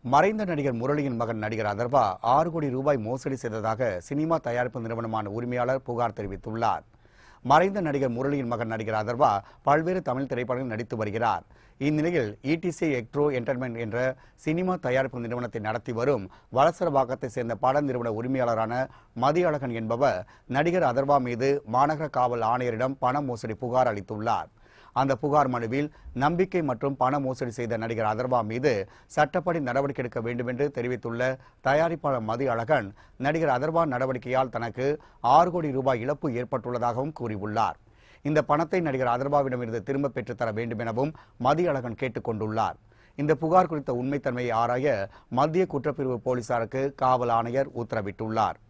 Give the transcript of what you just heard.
மறைந்த நடிகர் முரளியின் மகன் நடிகர் அதர்வா ஆறு கோடி ரூபாய் மோசடி செய்ததாக சினிமா தயாரிப்பு நிறுவனமான உரிமையாளர் புகார் தெரிவித்துள்ளார் மறைந்த நடிகர் முரளியின் மகன் நடிகர் அதர்வா பல்வேறு தமிழ் திரைப்படங்களில் நடித்து வருகிறார் இந்நிலையில் இடிசி எக்ட்ரோ என்டர்டைன்மெண்ட் என்ற சினிமா தயாரிப்பு நிறுவனத்தை நடத்தி வரும் வளசரவாக்கத்தை சேர்ந்த பட நிறுவன உரிமையாளரான மதியழகன் என்பவர் நடிகர் அதர்வா மீது மாநகர காவல் ஆணையரிடம் பண மோசடி புகார் அளித்துள்ளார் அந்த புகார் மனுவில் நம்பிக்கை மற்றும் பண மோசடி செய்த நடிகர் அதர்வா மீது சட்டப்படி நடவடிக்கை எடுக்க வேண்டும் என்று தெரிவித்துள்ள தயாரிப்பாளர் மதி அழகன் நடிகர் அதர்வா நடவடிக்கையால் தனக்கு ஆறு கோடி ரூபாய் இழப்பு ஏற்பட்டுள்ளதாகவும் கூறியுள்ளார் இந்த பணத்தை நடிகர் அதர்வாவிடமிருந்து திரும்ப பெற்றுத் தர வேண்டும் எனவும் மதி அழகன் கேட்டுக் கொண்டுள்ளார் இந்த புகார் குறித்த உண்மைத்தன்மையை ஆராய மத்திய குற்றப்பிரிவு போலீசாருக்கு காவல் ஆணையர் உத்தரவிட்டுள்ளார்